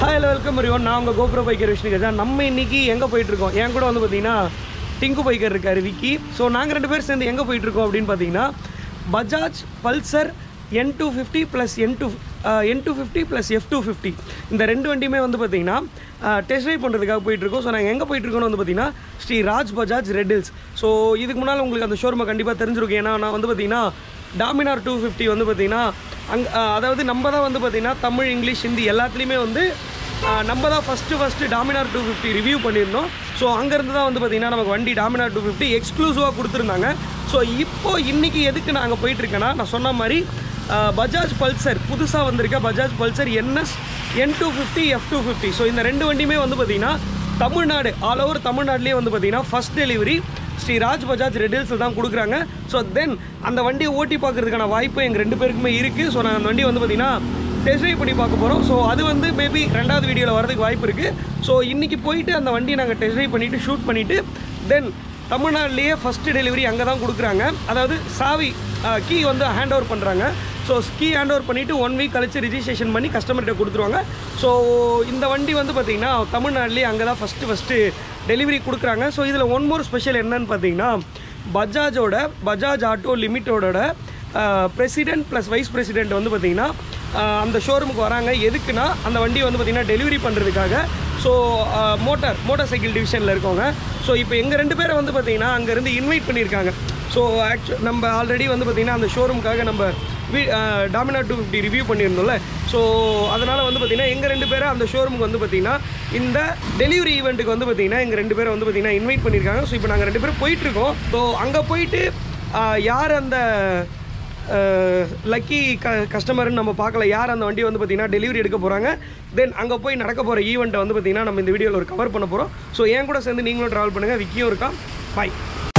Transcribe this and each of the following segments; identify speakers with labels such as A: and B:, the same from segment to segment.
A: Hi welcome Marion நான் உங்கள் கோபுர பைக்கர் விஷ்ணு கஜா நம்ம இன்னைக்கு எங்கே போயிட்டுருக்கோம் என் கூட வந்து பார்த்தீங்கன்னா டிங்கு பைக்கர் இருக்கார் விக்கி ஸோ நாங்கள் ரெண்டு பேர் சேர்ந்து எங்கே போயிட்டுருக்கோம் அப்படின்னு பார்த்தீங்கன்னா Bajaj Pulsar N two fifty plus N two N two fifty plus F two fifty இந்த ரெண்டு வண்டியுமே வந்து பார்த்தீங்கன்னா டெஸ்ட் ரைட் பண்ணுறதுக்காக போயிட்டுருக்கோம் ஸோ நாங்கள் எங்கே போயிட்டுருக்கோம்னு வந்து பார்த்தீங்கன்னா Sri Raj Bajaj Red Hills so இதுக்கு முன்னால் உங்களுக்கு அந்த ஷோரூமை கண்டிப்பாக தெரிஞ்சிருக்கும் ஏன்னா நான் வந்து பார்த்தீங்கன்னா டாமினார் டூ ஃபிஃப்டி வந்து பார்த்தீங்கன்னா அங் அதாவது நம்ம தான் வந்து பார்த்தீங்கன்னா தமிழ் இங்கிலீஷ் ஹிந்தி எல்லாத்துலேயுமே வந்து ஆஹ், நம்ம தான் first first Dominar two fifty review பண்ணியிருந்தோம் ஸோ அங்கேருந்து தான் வந்து பார்த்தீங்கன்னா நமக்கு வண்டி டாமினார் டூ ஃபிஃப்டி எக்ஸ்க்ளூசிவாக கொடுத்துருந்தாங்க ஸோ இப்போ இன்றைக்கி எதுக்கு நான் அங்கே போயிட்டுருக்கேன்னா நான் சொன்ன மாதிரி ஆஹ், பஜாஜ் பல்சர் புதுசாக வந்திருக்க Bajaj Pulsar NS N two fifty F two fifty so இந்த ரெண்டு வண்டியுமே வந்து பார்த்தீங்கன்னா தமிழ்நாடு ஆல் ஓவர் தமிழ்நாட்டிலே வந்து பார்த்தீங்கன்னா ஃபஸ்ட் டெலிவரி ஸ்ரீ ராஜ் பஜாஜ் ரெடில்ஸில் தான் கொடுக்குறாங்க ஸோ தென் அந்த வண்டியை ஓட்டி பார்க்கறதுக்கான வாய்ப்பு எங்கள் ரெண்டு பேருக்குமே இருக்குது ஸோ நான் அந்த வண்டி வந்து பார்த்தீங்கன்னா டெஸ்ட் ட்ரைவ் பண்ணி பார்க்க போகிறோம் ஸோ அது வந்து மேபி ரெண்டாவது வீடியோவில் வரதுக்கு வாய்ப்பு இருக்குது ஸோ இன்றைக்கி போயிட்டு அந்த வண்டியை நாங்கள் டெஸ்ட் ட்ரைவ் பண்ணிவிட்டு ஷூட் பண்ணிவிட்டு தென் தமிழ்நாட்டிலேயே ஃபஸ்ட்டு டெலிவரி அங்கே தான் கொடுக்குறாங்க அதாவது சாவி கீ வந்து ஹேண்ட் ஓவர் பண்ணுறாங்க ஸோ கீ ஹேண்ட் ஓவர் பண்ணிவிட்டு ஒன் வீக் கழிச்சு ரிஜிஸ்ட்ரேஷன் பண்ணி கஸ்டமர்கிட்ட கொடுத்துருவாங்க ஸோ இந்த வண்டி வந்து பார்த்திங்கன்னா தமிழ்நாட்டிலேயே அங்கே தான் ஃபஸ்ட்டு ஃபஸ்ட்டு டெலிவரி கொடுக்குறாங்க ஸோ இதில் ஒன் மோர் ஸ்பெஷல் என்னன்னு பார்த்தீங்கன்னா பஜாஜோட பஜாஜ் ஆட்டோ லிமிட்டோட பிரசிடென்ட் ப்ளஸ் வைஸ் பிரசிடென்ட் வந்து பார்த்திங்கன்னா அந்த ஷோரூமுக்கு வராங்க எதுக்குன்னா அந்த வண்டியை வந்து பார்த்திங்கன்னா டெலிவரி பண்ணுறதுக்காக ஸோ மோட்டார் மோட்டார் சைக்கிள் டிவிஷனில் இருக்கவங்க ஸோ இப்போ எங்கள் ரெண்டு பேரை வந்து பார்த்திங்கன்னா அங்கேருந்து இன்வைட் பண்ணியிருக்காங்க ஸோ ஆக்சுவல் நம்ம ஆல்ரெடி வந்து பார்த்திங்கன்னா அந்த ஷோரூமுக்காக நம்ம வி டாமினா டூ ஃபிஃப்டி ரிவ்யூ பண்ணியிருந்தோம்ல ஸோ அதனால் வந்து பார்த்திங்கன்னா எங்கள் ரெண்டு பேரை அந்த ஷோரூமுக்கு வந்து பார்த்திங்கன்னா இந்த டெலிவரி ஈவெண்ட்டுக்கு வந்து பார்த்திங்கன்னா எங்கள் ரெண்டு பேரை வந்து பார்த்திங்கன்னா இன்வைட் பண்ணியிருக்காங்க ஸோ இப்போ நாங்கள் ரெண்டு பேரும் போயிட்டுருக்கோம் ஸோ அங்கே போயிட்டு ஆஹ், யார் அந்த லக்கி க கஸ்டமர்னு நம்ம பார்க்கல யார் அந்த வண்டியை வந்து பார்த்திங்கன்னா டெலிவரி எடுக்க போகிறாங்க தென் அங்கே போய் நடக்க போகிற ஈவெண்ட்டை வந்து பார்த்திங்கன்னா நம்ம இந்த வீடியோவில் ஒரு கவர் பண்ண போகிறோம் ஸோ என் கூட சேர்ந்து நீங்களும் ட்ராவல் பண்ணுங்கள் விக்கியும் இருக்கான் பாய்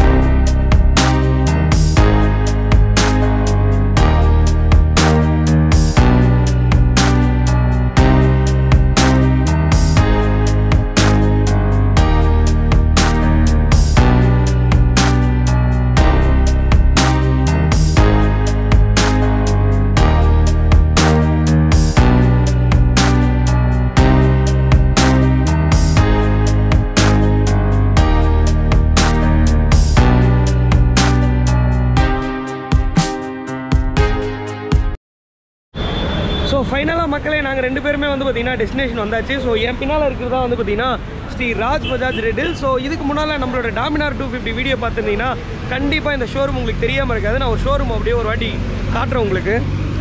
A: ஸோ ஃபைனலாக மக்களே நாங்கள் ரெண்டு பேருமே வந்து பார்த்தீங்கன்னா டெஸ்டினேஷன் வந்தாச்சு ஸோ என் பின்னால் இருக்கிறதா வந்து பார்த்தீங்கன்னா ஸ்ரீ ராஜ் பஜாஜ் ரெட்டில் ஸோ இதுக்கு முன்னால் நம்மளோட டாமினார் டூ ஃபிஃப்டி வீடியோ பார்த்துருந்தீங்கன்னா கண்டிப்பாக இந்த ஷோரூம் உங்களுக்கு தெரியாமல் இருக்காது நான் ஒரு ஷோரூம் அப்படியே ஒரு வாட்டி காட்டுறேன் உங்களுக்கு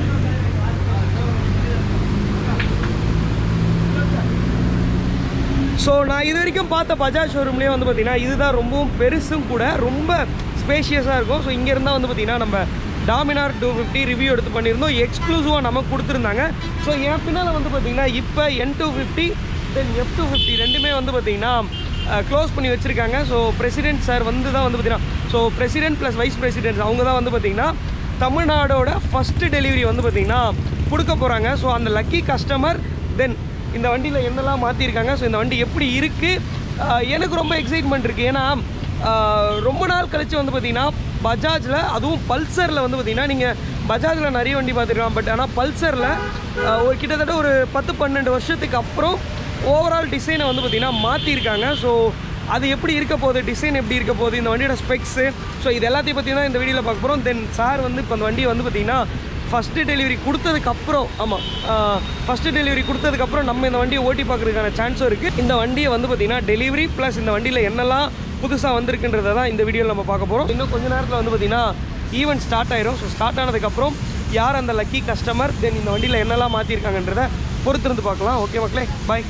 A: ஸோ நான் இது வரைக்கும் பார்த்த பஜாஜ் ஷோரூம்லேயே வந்து பார்த்தீங்கன்னா இதுதான் ரொம்பவும் பெருசும் கூட ரொம்ப ஸ்பேஷியஸாக இருக்கும் ஸோ இங்கே இருந்தால் வந்து பார்த்தீங்கன்னா நம்ம டாமினார் டூ ஃபிஃப்டி ரிவ்யூ எடுத்து பண்ணியிருந்தோம் எக்ஸ்க்ளூசிவாக நமக்கு கொடுத்துருந்தாங்க ஸோ என் பின்னால் வந்து பார்த்தீங்கன்னா இப்போ N two fifty then F two fifty ரெண்டுமே வந்து பார்த்தீங்கன்னா க்ளோஸ் பண்ணி வச்சுருக்காங்க ஸோ பிரசிடென்ட் சார் வந்து தான் வந்து பார்த்தீங்கன்னா so president plus vice president அவங்க தான் வந்து பார்த்தீங்கன்னா தமிழ்நாடோட ஃபஸ்ட்டு டெலிவரி வந்து பார்த்தீங்கன்னா கொடுக்க போகிறாங்க ஸோ அந்த லக்கி கஸ்டமர் தென் இந்த வண்டியில் என்னெல்லாம் மாற்றிருக்காங்க ஸோ இந்த வண்டி எப்படி இருக்குது எனக்கு ரொம்ப எக்ஸைட்மெண்ட் இருக்குது ஏன்னா ஆஹ், ரொம்ப நாள் கழிச்சு வந்து பார்த்தீங்கன்னா பஜாஜில் அதுவும் பல்சரில் வந்து பார்த்தீங்கன்னா நீங்கள் பஜாஜில் நிறைய வண்டி பார்த்துருக்கலாம் பட் ஆனால் பல்சரில் ஒரு கிட்டத்தட்ட ஒரு பத்து பன்னெண்டு வருஷத்துக்கு அப்புறம் ஓவரால் டிசைனை வந்து பார்த்திங்கன்னா மாற்றிருக்காங்க ஸோ அது எப்படி இருக்க போகுது டிசைன் எப்படி இருக்க போகுது இந்த வண்டியோட ஸ்பெக்ஸு ஸோ இது எல்லாத்தையும் பற்றி தான் இந்த வீடியோவில் பார்க்க போகிறோம் தென் சார் வந்து இப்போ அந்த வண்டியை வந்து பார்த்திங்கன்னா ஃபஸ்ட்டு டெலிவரி கொடுத்ததுக்கப்புறம் ஆமாம் ஃபஸ்ட்டு டெலிவரி கொடுத்ததுக்கப்புறம் நம்ம இந்த வண்டியை ஓட்டி பார்க்குறதுக்கான சான்ஸும் இருக்குது இந்த வண்டியை வந்து பார்த்திங்கன்னா டெலிவரி ப்ளஸ் இந்த வண்டியில் என்னெல்லாம் புதுசாக வந்திருக்குன்றதை தான் இந்த வீடியோவில் நம்ம பார்க்க போகிறோம் இன்னும் கொஞ்ச நேரத்தில் வந்து பார்த்திங்கன்னா ஈவெண்ட் ஸ்டார்ட் ஆயிரும் ஸோ ஸ்டார்ட் ஆனதுக்கப்புறம் யார் அந்த லக்கி கஸ்டமர் தென் இந்த வண்டியில் என்னெல்லாம் மாற்றிருக்காங்கன்றதை பொறுத்திருந்து பார்க்கலாம் ஓகே மக்களே பாய்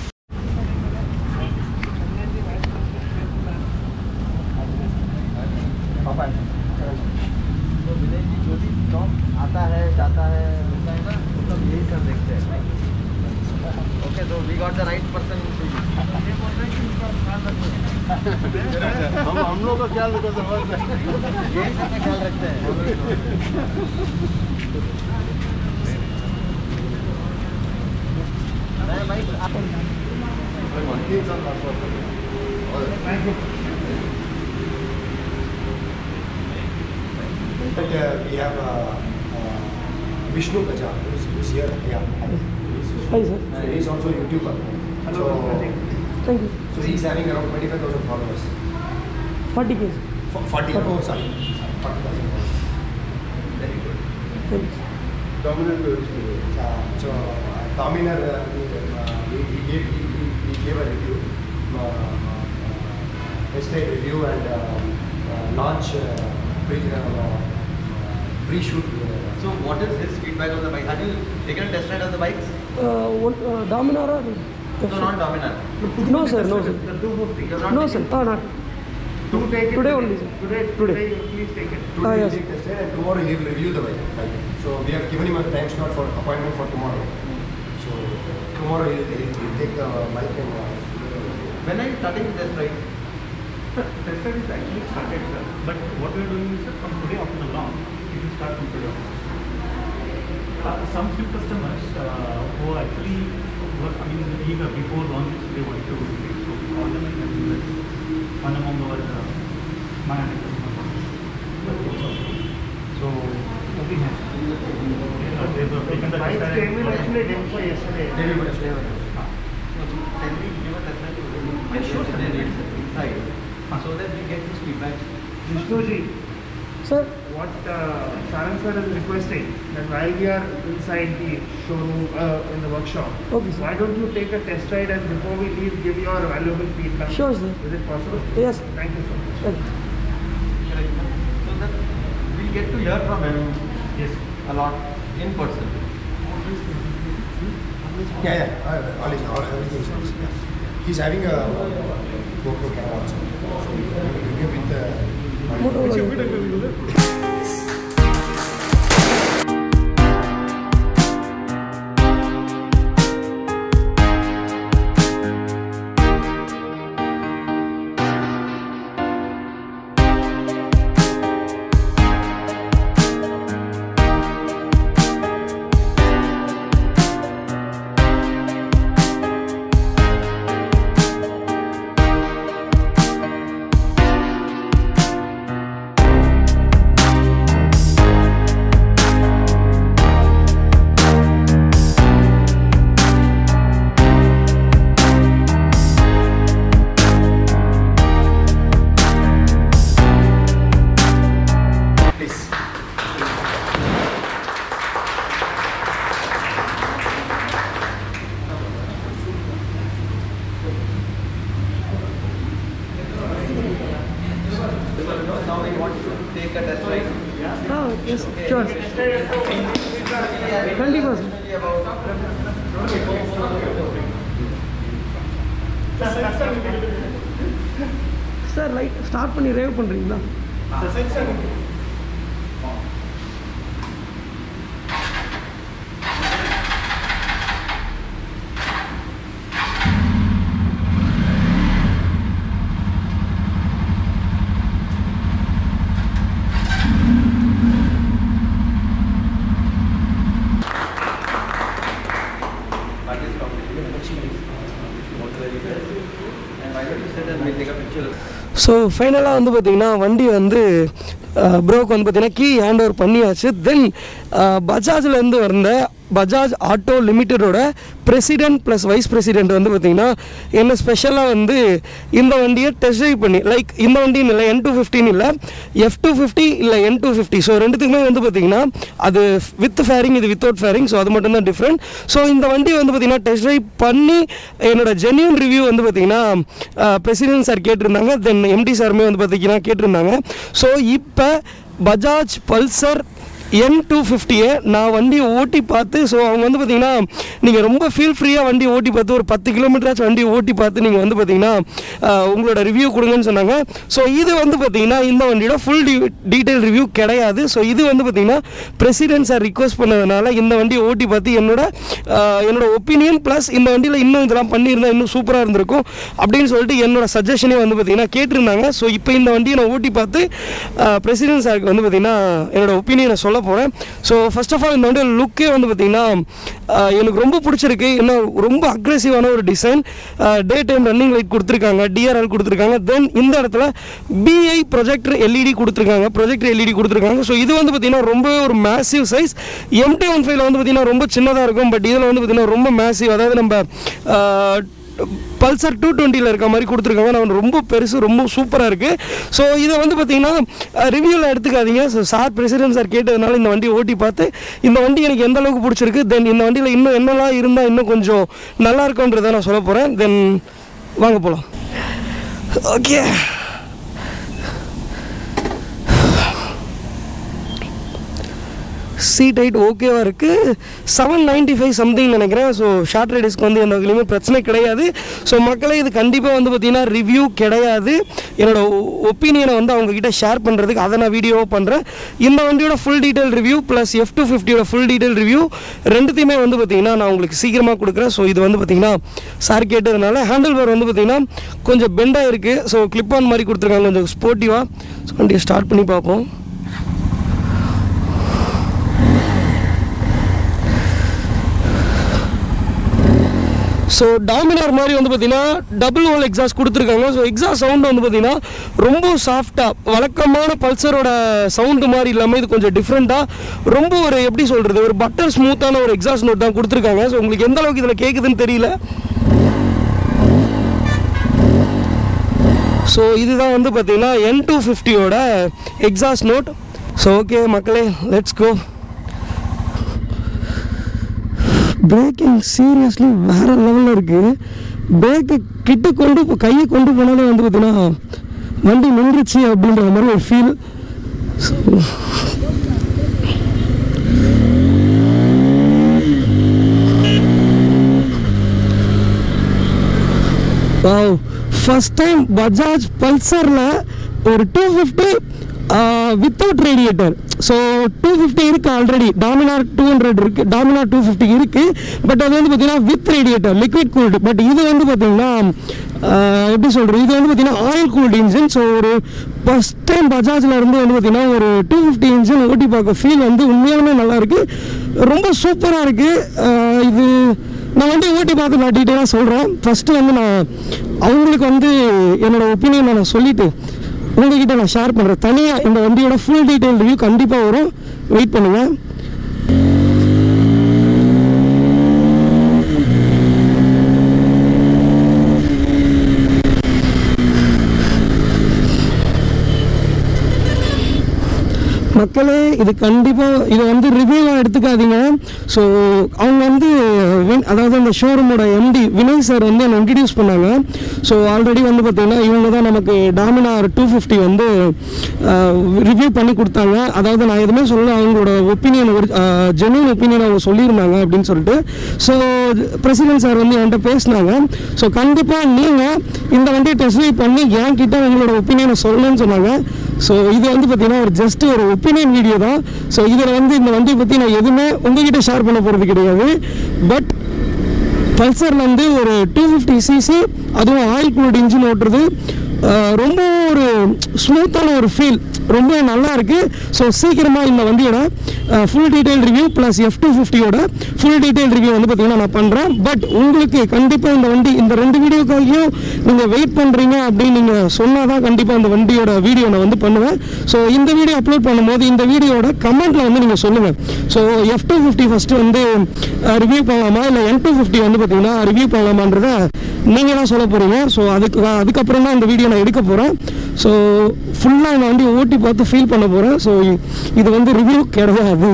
B: तो विनय जी जो भी स्टॉक आता है जाता है मिलता है ना मतलब यही सब देखते हैं ओके तो we got the right person हम हम लोग का ख्याल रखो जबरदस्त यही सब का ख्याल रखते हैं मैं भाई आप
C: But uh, we have uh, uh, Vishnu Kaja, who's, who's here. Yeah.
A: Hi sir
C: So he's also a YouTuber. So,
A: thank you
C: so he's having around 25,000 followers.
A: Forty case
C: F- 40, oh sorry, 40,000 followers.
B: Very good.
A: Thank you
C: Dominant uh, so uh, Dominar, uh, uh, he, he, gave, he, he, he gave a review, uh, uh, estate review and um, uh, launch uh, pre, uh, pre-shoot. Uh,
B: So what is his feedback on the bike? Have you taken a test ride of the bikes?
A: One டாமினாரா
B: No, not Dominar.
A: No sir no sir
D: The 250.
B: You're not
A: no
B: taking-
A: sir ah not
D: To take it
A: Today only, sir.
D: Today,
A: Today.
D: today, you please take it.
C: Today
A: Ah,
C: he
A: yes.
C: did test ride and tomorrow he will review the bike. bike. So we have given him a time slot for appointment for tomorrow. So tomorrow he will he'll take the bike and. Uh,
B: When are you starting the test ride?
D: Sir, test ride is actually started, sir. But what we are doing is, sir, from today after the launch, it will start from today onwards. Uh, some few customers uh, who are actually were, I mean, eager before launch, they wanted to do it. So we call them and then we will one among our uh, management customers. So nothing has. Uh, they were taken the test ride and-
C: they will test ride.
B: Can we give a test ride to him?
D: Yeah, sure, sir.
B: Inside. So that we get his feedback.
D: Vishnuji,
A: sir
D: what uh, Sarang sir is requesting that while we are inside the showroom uh, in the workshop,
A: Okay, sir.
D: why don't you take a test ride and before we leave, give your valuable feedback?
A: Sure, sir.
D: Is it possible?
A: Yes.
D: Thank you so much.
B: Correct. So that we'll get to hear from him
D: Yes.
B: a lot in person.
C: Yeah, yeah. Uh, all is all everything is fixed, yeah. He's having a GoPro camera also. So we will review with the. Please.
B: Now we want to take a test ride.
A: Ah yes sure கண்டிப்பாக sir sir light start பண்ணி rev பண்ணுறீங்களா
B: That is completely Works very well. And why don't you sit and we'll take a picture.
A: So ஃபைனலாக வந்து பார்த்தீங்கன்னா வண்டி வந்து ப்ரோக்கு வந்து பார்த்தீங்கன்னா கீ ஹேண்ட் ஓவர் பண்ணியாச்சு தென் பஜாஜ்லேருந்து வந்த பஜாஜ் ஆட்டோ லிமிட்டடோட பிரசிடென்ட் ப்ளஸ் வைஸ் பிரசிடென்ட் வந்து பார்த்தீங்கன்னா என்ன ஸ்பெஷலாக வந்து இந்த வண்டியை டெஸ்ட் ட்ரைவ் பண்ணி லைக் இந்த வண்டின்னு இல்லை என் டூ ஃபிஃப்டின் இல்லை எஃப் டூ ஃபிஃப்டி இல்லை என் டூ ஃபிஃப்டி ஸோ ரெண்டுத்துக்குமே வந்து பார்த்தீங்கன்னா அது வித் ஃபேரிங் இது வித்தவுட் ஃபேரிங் ஸோ அது மட்டும்தான் டிஃப்ரெண்ட் ஸோ இந்த வண்டி வந்து பார்த்தீங்கன்னா டெஸ்ட் ட்ரைவ் பண்ணி என்னோட ஜென்யூன் ரிவ்யூ வந்து பார்த்தீங்கன்னா பிரசிடென்ட் சார் கேட்டிருந்தாங்க தென் எம்டி சாருமே வந்து பார்த்தீங்கன்னா கேட்டிருந்தாங்க ஸோ இப்போ பஜாஜ் பல்சர் என் டூ ஃபிஃப்டியை நான் வண்டி ஓட்டி பார்த்து ஸோ அவங்க வந்து பார்த்தீங்கன்னா நீங்கள் ரொம்ப ஃபீல் ஃப்ரீயாக வண்டி ஓட்டி பார்த்து ஒரு பத்து கிலோமீட்டராச்சும் வண்டி ஓட்டி பார்த்து நீங்கள் வந்து பார்த்தீங்கன்னா ஆஹ், உங்களோட ரிவ்யூ கொடுங்கன்னு சொன்னாங்க ஸோ இது வந்து பார்த்தீங்கன்னா இந்த வண்டியோட ஃபுல் டி டீட்டெயில் ரிவ்யூ கிடையாது ஸோ இது வந்து பார்த்தீங்கன்னா பிரசிடென்ட் சார் ரிக்வஸ்ட் பண்ணதுனால இந்த வண்டியை ஓட்டி பார்த்து என்னோட ஆஹ், என்னோட ஒப்பீனியன் ப்ளஸ் இந்த வண்டியில் இன்னும் இதெல்லாம் பண்ணியிருந்தா இன்னும் சூப்பராக இருந்திருக்கும் அப்படின்னு சொல்லிட்டு என்னோட சஜஷனே வந்து பார்த்தீங்கன்னா கேட்டிருந்தாங்க ஸோ இப்போ இந்த வண்டியை நான் ஓட்டி பார்த்து பிரசிடென்ட் சாருக்கு வந்து பார்த்தீங்கன்னா என்னோட ஒப்பீனியனை சொல்ல போகிறேன் ஸோ ஃபர்ஸ்ட் ஆஃப் ஆல் இந்த வண்டியோட லுக்கே வந்து பார்த்திங்கன்னா ஆஹ், எனக்கு ரொம்ப பிடிச்சிருக்கு என்ன ரொம்ப அக்ரெசிவான ஒரு design day time running light கொடுத்துருக்காங்க டிஆர்எல் கொடுத்துருக்காங்க தென் இந்த இடத்துல பிஐ ப்ரொஜெக்டர் எல்இடி கொடுத்துருக்காங்க ப்ரொஜெக்டர் எல்இடி கொடுத்துருக்காங்க ஸோ இது வந்து பார்த்திங்கன்னா ரொம்ப ஒரு மேசிவ் சைஸ் எம்டி ஒன் ஃபைவ்ல வந்து பார்த்திங்கன்னா ரொம்ப சின்னதாக இருக்கும் பட் இதில் வந்து பார்த்திங்கன்னா ரொம்ப மேசிவ் அதாவது நம்ம ஆஹ், பல்சர் டூ டுவெண்ட்டியில் இருக்க மாதிரி கொடுத்துருக்காங்க நான் ரொம்ப பெருசு ரொம்ப சூப்பராக இருக்குது ஸோ இதை வந்து பார்த்தீங்கன்னா ரிவ்யூவில் எடுத்துக்காதீங்க ஸோ சார் பிரசிடென்ட் சார் கேட்டதுனால இந்த வண்டியை ஓட்டி பார்த்து இந்த வண்டி எனக்கு எந்த அளவுக்கு பிடிச்சிருக்கு தென் இந்த வண்டியில் இன்னும் என்னெல்லாம் இருந்தால் இன்னும் கொஞ்சம் நல்லா இருக்குன்றதை நான் சொல்ல போகிறேன் தென் வாங்க போகலாம் ஓகே சீட் ஹைட் ஓகேவாக இருக்குது செவன் நைன்ட்டி ஃபைவ் சம்திங் நினைக்கிறேன் ஸோ ஷார்ட் ரைடர்ஸ்க்கு வந்து எந்த வகையிலுமே பிரச்சனை கிடையாது ஸோ மக்களே இது கண்டிப்பாக வந்து பார்த்தீங்கன்னா ரிவ்யூ கிடையாது என்னோட ஒப்பீனியனை வந்து அவங்கக்கிட்ட ஷேர் பண்ணுறதுக்கு அதை நான் வீடியோவாக பண்ணுறேன் இந்த வண்டியோட full detail review plus F two ஃபிஃப்டியோட ஃபுல் டீட்டெயில் ரிவ்யூ ரெண்டுத்தையுமே வந்து பார்த்தீங்கன்னா நான் உங்களுக்கு சீக்கிரமாக கொடுக்குறேன் ஸோ இது வந்து பார்த்தீங்கன்னா சார் கேட்டதுனால ஹேண்டில் பார் வந்து பார்த்தீங்கன்னா கொஞ்சம் பெண்டாக இருக்குது ஸோ கிளிப் ஆன் மாதிரி கொடுத்துருக்காங்க கொஞ்சம் ஸ்போர்ட்டிவாக ஸோ வண்டியை ஸ்டார்ட் பண்ணி பார்ப்போம் ஸோ டாமினார் மாதிரி வந்து பார்த்தீங்கன்னா டபுள் ஹோல் எக்ஸாஸ்ட் கொடுத்துருக்காங்க ஸோ எக்ஸாஸ்ட் சவுண்ட் வந்து பார்த்தீங்கன்னா ரொம்ப சாஃப்டாக வழக்கமான பல்சரோட சவுண்டு மாதிரி இல்லாமல் இது கொஞ்சம் டிஃப்ரெண்ட்டாக ரொம்ப ஒரு எப்படி சொல்கிறது ஒரு பட்டர் ஸ்மூத்தான ஒரு எக்ஸாஸ்ட் நோட் தான் கொடுத்துருக்காங்க ஸோ உங்களுக்கு எந்த அளவுக்கு இதில் கேட்குதுன்னு தெரியல ஸோ இதுதான் வந்து பார்த்தீங்கன்னா என் டூ ஃபிஃப்டியோட எக்ஸாஸ்ட் நோட் ஸோ ஓகே மக்களே லெட்ஸ் கோ பிரேக்கிங் சீரியஸ்லி வேற லெவலில் இருக்குது பிரேக்கை கிட்ட கொண்டு போ- கையை கொண்டு போனாலே வந்து பார்த்தீங்கன்னா வண்டி நின்றுச்சு அப்படின்ற மாதிரி ஒரு feel so wow first time Bajaj பல்சரில் ஒரு two fifty without radiator so two fifty இருக்குது ஆல்ரெடி டாமினார் டூ ஹண்ட்ரட் இருக்குது டாமினார் டூ ஃபிஃப்டி இருக்குது பட் அது வந்து பார்த்தீங்கன்னா with radiator liquid cooled but இது வந்து பார்த்தீங்கன்னா ஆஹ், எப்படி சொல்கிறது இது வந்து பார்த்தீங்கன்னா ஆயில் கூல்டு இன்ஜின் ஸோ ஒரு ஃபஸ்ட் டைம் பஜாஜில் இருந்து வந்து பார்த்தீங்கன்னா ஒரு டூ ஃபிஃப்டி இன்ஜின் ஓட்டி பார்க்க ஃபீல் வந்து உண்மையாலுமே நல்லா இருக்குது ரொம்ப சூப்பராக இருக்குது இது நான் வந்து ஓட்டி பார்த்து நான் டீட்டெயிலாக சொல்கிறேன் ஃபஸ்ட்டு வந்து நான் அவங்களுக்கு வந்து என்னோட ஒப்பீனியன் நான் சொல்லிவிட்டு உங்ககிட்ட நான் ஷேர் பண்ணுறேன் தனியாக இந்த வண்டியோட ஃபுல் டீட்டெயில் ரிவ்யூ கண்டிப்பாக வரும் வெயிட் பண்ணுங்கள் மக்களே இது கண்டிப்பாக இது வந்து ரிவ்யூவாக எடுத்துக்காதீங்க ஸோ அவங்க வந்து வின்- அதாவது அந்த ஷோரூமோட எம்டி வினய் சார் வந்து என்னை இன்ட்ரடியூஸ் பண்ணாங்க ஸோ ஆல்ரெடி வந்து பார்த்தீங்கன்னா இவங்க தான் நமக்கு டாமினார் டூ ஃபிஃப்டி வந்து ரிவ்யூ பண்ணி கொடுத்தாங்க அதாவது நான் எதுவுமே சொல்லல அவங்களோட ஒப்பீனியன் ஒரு ஜென்யூன் ஒப்பீனியன் அவங்க சொல்லியிருந்தாங்க அப்படின்னு சொல்லிட்டு ஸோ பிரசிடென்ட் சார் வந்து என்கிட்ட பேசினாங்க ஸோ கண்டிப்பாக நீங்கள் இந்த வண்டியை டெஸ்ட் ட்ரைவ் பண்ணி என்கிட்ட உங்களோட ஒப்பீனியனை சொல்லணும்னு சொன்னாங்க ஸோ இது வந்து பார்த்தீங்கன்னா ஒரு ஜஸ்ட் ஒரு ஒப்பீனியன் வீடியோ தான் ஸோ இதில் வந்து இந்த வண்டியை பற்றி நான் எதுவுமே உங்ககிட்ட ஷேர் பண்ண போகிறது கிடையாது பட் பல்சரில் வந்து ஒரு டூ ஃபிஃப்டி சிசி அதுவும் ஆயில் கூல்ட் இன்ஜின் ஓட்டுறது அஹ், ரொம்ப ஒரு ஸ்மூத்தான ஒரு ஃபீல் ரொம்ப நல்லா இருக்குது ஸோ சீக்கிரமாக இந்த வண்டியோட full detail review plus F two ஃபிஃப்டியோட ஃபுல் டீட்டெயில் ரிவ்யூ வந்து பார்த்தீங்கன்னா நான் பண்ணுறேன் பட் உங்களுக்கு கண்டிப்பாக இந்த வண்டி இந்த ரெண்டு வீடியோக்காகவும் நீங்கள் வெயிட் பண்ணுறீங்க அப்படின்னு நீங்கள் சொன்னால் தான் கண்டிப்பாக இந்த வண்டியோட வீடியோ நான் வந்து பண்ணுவேன் ஸோ இந்த வீடியோ அப்லோட் பண்ணும்போது இந்த வீடியோட கமெண்ட்டில் வந்து நீங்கள் சொல்லுங்கள் so F two fifty first வந்து ரிவ்யூ பண்ணலாமா இல்லை என் டூ ஃபிஃப்டி வந்து பார்த்தீங்கன்னா ரிவ்யூ பண்ணலாமான்றத நீங்கள் தான் சொல்ல போகிறீங்க ஸோ அதுக்கு அதுக்கப்புறம் தான் இந்த வீடியோ நான் எடுக்க போகிறேன் ஸோ ஃபுல்லாக நான் வண்டி ஓட்டி பார்த்து ஃபீல் பண்ண போகிறேன் ஸோ இது வந்து ரிவ்யூ கிடையாது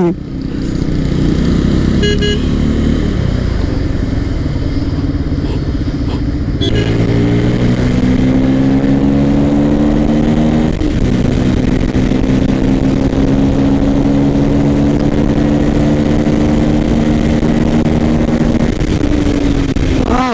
A: Wow.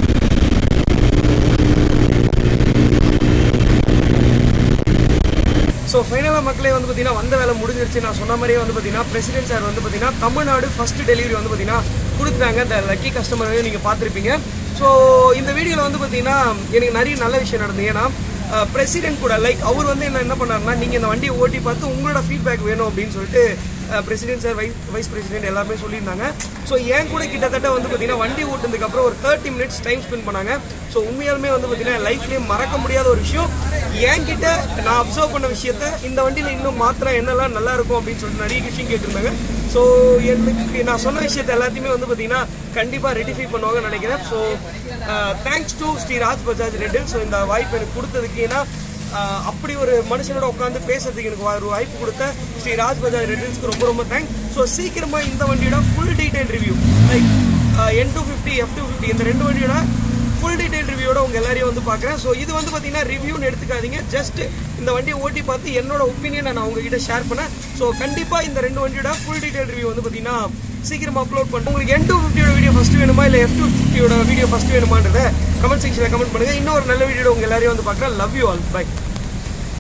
A: ஸோ ஃபைனலாக மக்களே வந்து பார்த்தீங்கன்னா வந்த வேலை முடிஞ்சிருச்சு நான் சொன்ன மாதிரியே வந்து பார்த்தீங்கன்னா பிரசிடென்ட் சார் வந்து பார்த்தீங்கன்னா தமிழ்நாடு ஃபர்ஸ்ட் டெலிவரி வந்து பார்த்தீங்கன்னா கொடுத்தாங்க இந்த லக்கி கஸ்டமரையும் நீங்கள் பார்த்துருப்பீங்க ஸோ இந்த வீடியோவில் வந்து பார்த்தீங்கன்னா எனக்கு நிறைய நல்ல விஷயம் நடந்தது ஏன்னா பிரசிடென்ட் கூட லைக் அவர் வந்து என்ன என்ன பண்ணாருன்னா நீங்கள் இந்த வண்டியை ஓட்டி பார்த்து உங்களோட ஃபீட்பேக் வேணும் அப்படின்னு சொல்லிட்டு president sir vice vice president எல்லாருமே சொல்லியிருந்தாங்க ஸோ என் கூட கிட்டத்தட்ட வந்து பார்த்தீங்கன்னா வண்டி ஓட்டுனதுக்கு அப்புறம் ஒரு தேர்ட்டி மினிட்ஸ் டைம் ஸ்பெண்ட் பண்ணாங்க ஸோ உண்மையாலுமே வந்து பார்த்தீங்கன்னா லைஃப்லேயே மறக்க முடியாத ஒரு விஷயம் என்கிட்ட நான் அப்சர்வ் பண்ண விஷயத்த இந்த வண்டியில் இன்னும் மாத்திரா என்னெல்லாம் நல்லா இருக்கும் அப்படின்னு சொல்லிட்டு நிறைய விஷயம் கேட்டிருந்தாங்க ஸோ எனக்கு நான் சொன்ன விஷயத்த எல்லாத்தையுமே வந்து பார்த்தீங்கன்னா கண்டிப்பாக ரெட்டிஃபை பண்ணுவாங்கன்னு நினைக்கிறேன் so thanks to Shri Raj Bajaj ரெட்டில் ஸோ இந்த வாய்ப்பு எனக்கு கொடுத்ததுக்கு ஏன்னா ஆஹ் அப்படி ஒரு மனுஷனோட உட்காந்து பேசுறதுக்கு எனக்கு வா- ஒரு வாய்ப்பு கொடுத்த ஸ்ரீ ராஜ் பஜாஜ் ரெட்டில்ஸ்க்கு ரொம்ப ரொம்ப தேங்க்ஸ் ஸோ சீக்கிரமா இந்த வண்டியோட full detail review like N two fifty F two fifty இந்த ரெண்டு வண்டியோட ஃபுல் டீடைல் ரிவ்யூவோட உங்க எல்லாரையும் வந்து பார்க்குறேன் ஸோ இது வந்து பார்த்தீங்கன்னா ரிவ்யூன்னு எடுத்துக்காதீங்க ஜஸ்ட் இந்த வண்டியை ஓட்டி பார்த்து என்னோட ஒப்பீனியனை நான் உங்ககிட்ட ஷேர் பண்ணேன் ஸோ கண்டிப்பாக இந்த ரெண்டு வண்டியோட ஃபுல் டீடைல் ரிவ்யூ வந்து பார்த்தீங்கன்னா சீக்கிரமா அப்லோட் பண்ணுறேன் உங்களுக்கு என் டூ ஃபிஃப்டியோட வீடியோ ஃபஸ்ட் வேணுமா இல்லை எஃப் டூ ஃபிஃப்டியோட வீடியோ ஃபஸ்ட் வேணுமான்றத கமெண்ட் செக்ஷனில் கமெண்ட் பண்ணுங்க இன்னொரு நல்ல வீடியோ உங்க எல்லாரையும் வந்து பார்க்குறேன் லவ் யூ ஆல் பை